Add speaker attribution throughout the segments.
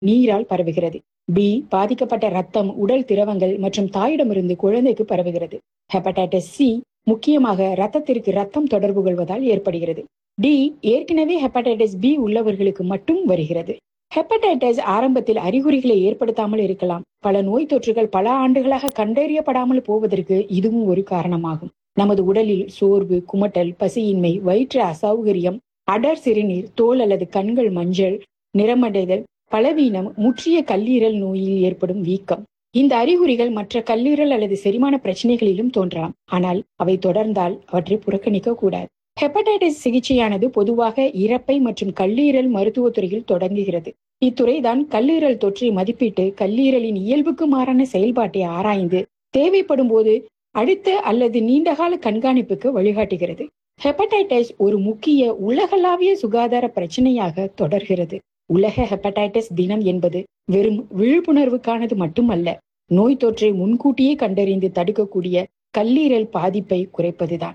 Speaker 1: நீரால் பரவுகிறது பி பாதிக்கப்பட்ட ரத்தம் உடல் திரவங்கள் மற்றும் தாயிடமிருந்து குழந்தைக்கு பரவுகிறது ஹெப்படைட்டிஸ் சி முக்கியமாக ரத்தத்திற்கு ரத்தம் தொடர்பு கொள்வதால் ஏற்படுகிறது டி ஏற்கனவே ஹெப்படைட்டிஸ் பி உள்ளவர்களுக்கு மட்டும் வருகிறது ஹெப்படைட்டிஸ் ஆரம்பத்தில் அறிகுறிகளை ஏற்படுத்தாமல் இருக்கலாம் பல நோய் தொற்றுகள் பல ஆண்டுகளாக கண்டறியப்படாமல் போவதற்கு இதுவும் ஒரு காரணமாகும் நமது உடலில் சோர்வு குமட்டல் பசியின்மை வயிற்று அசௌகரியம் அடர் சிறுநீர் தோல் அல்லது கண்கள் மஞ்சள் நிறமடைதல் பலவீனம் முற்றிய கல்லீரல் நோயில் ஏற்படும் வீக்கம் இந்த அறிகுறிகள் மற்ற கல்லீரல் அல்லது செரிமான பிரச்சனைகளிலும் தோன்றலாம் ஆனால் அவை தொடர்ந்தால் அவற்றை புறக்கணிக்க கூடாது ஹெப்படைட்டிஸ் சிகிச்சையானது பொதுவாக இறப்பை மற்றும் கல்லீரல் மருத்துவத்துறையில் தொடங்குகிறது இத்துறைதான் கல்லீரல் தொற்றை மதிப்பிட்டு கல்லீரலின் இயல்புக்கு மாறான செயல்பாட்டை ஆராய்ந்து தேவைப்படும் போது அடுத்த அல்லது நீண்டகால கண்காணிப்புக்கு வழிகாட்டுகிறது ஹெப்படைட்டிஸ் ஒரு முக்கிய உலகளாவிய சுகாதார பிரச்சனையாக தொடர்கிறது உலக ஹெப்படைட்டிஸ் தினம் என்பது வெறும் விழிப்புணர்வுக்கானது மட்டுமல்ல நோய் தொற்றை முன்கூட்டியே கண்டறிந்து தடுக்கக்கூடிய கல்லீரல் பாதிப்பை குறைப்பதுதான்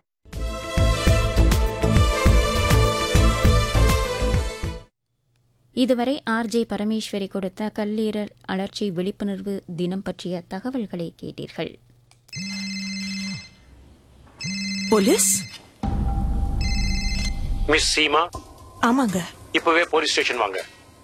Speaker 2: இதுவரை ஆர்ஜே பரமேஸ்வரி கொடுத்த கல்லீரல் அழற்சி விழிப்புணர்வு தினம் பற்றிய தகவல்களை கேட்டீர்கள்
Speaker 3: போலீஸ்
Speaker 4: மிஸ் சீமா
Speaker 3: ஆமாங்க
Speaker 4: இப்பவே போலீஸ் ஸ்டேஷன் வாங்க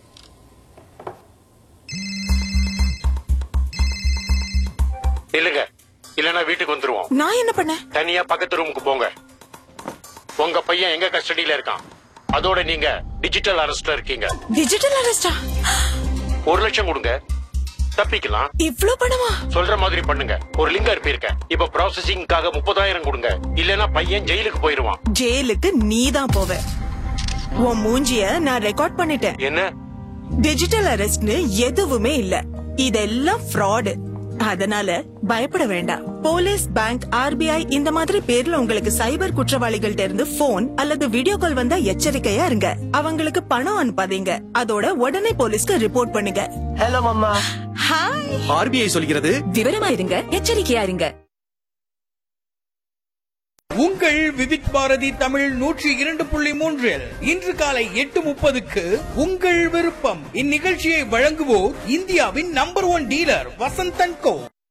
Speaker 4: இல்லங்க இல்லனா வீட்டுக்கு வந்துருவோம்
Speaker 3: நான் என்ன பண்ணேன்
Speaker 4: தனியா பக்கத்து ரூமுக்கு போங்க உங்க பையன் எங்க கஸ்டடியில இருக்கான் அதோட நீங்க டிஜிட்டல் அரெஸ்ட்ல இருக்கீங்க
Speaker 3: டிஜிட்டல் அரெஸ்டா
Speaker 4: ஒரு லட்சம் கொடுங்க தப்பிக்கலாம்
Speaker 3: இவ்ளோ பணமா
Speaker 4: சொல்ற மாதிரி பண்ணுங்க ஒரு லிங்க் அனுப்பியிருக்க இப்ப ப்ராசஸிங்காக முப்பதாயிரம் கொடுங்க இல்லனா பையன் ஜெயிலுக்கு போயிருவான்
Speaker 3: ஜெயிலுக்கு நீ தான் போவ உன் மூஞ்சிய நான் ரெக்கார்ட் பண்ணிட்டேன்
Speaker 4: என்ன
Speaker 3: டிஜிட்டல் அரெஸ்ட்னு எதுவுமே இல்ல இதெல்லாம் ஃப்ராடு அதனால பயப்பட வேண்டாம் போலீஸ் பேங்க் ஆர்பிஐ இந்த மாதிரி பேர்ல உங்களுக்கு சைபர் குற்றவாளிகள்ட்ட இருந்து போன் அல்லது வீடியோ கால் வந்தா எச்சரிக்கையா இருங்க அவங்களுக்கு பணம் அனுப்பாதீங்க அதோட உடனே போலீஸ்க்கு ரிப்போர்ட் பண்ணுங்க
Speaker 5: ஹலோ மம்மா
Speaker 3: ஹாய்
Speaker 6: ஆர்பிஐ சொல்கிறது
Speaker 3: விவரமா இருங்க எச்சரிக்கையா இருங்க
Speaker 7: உங்கள் விவித் பாரதி தமிழ் நூற்றி இரண்டு புள்ளி மூன்றில் இன்று காலை எட்டு முப்பதுக்கு உங்கள் விருப்பம் இந்நிகழ்ச்சியை வழங்குவோர் இந்தியாவின் நம்பர் ஒன் டீலர் வசந்தன் கோ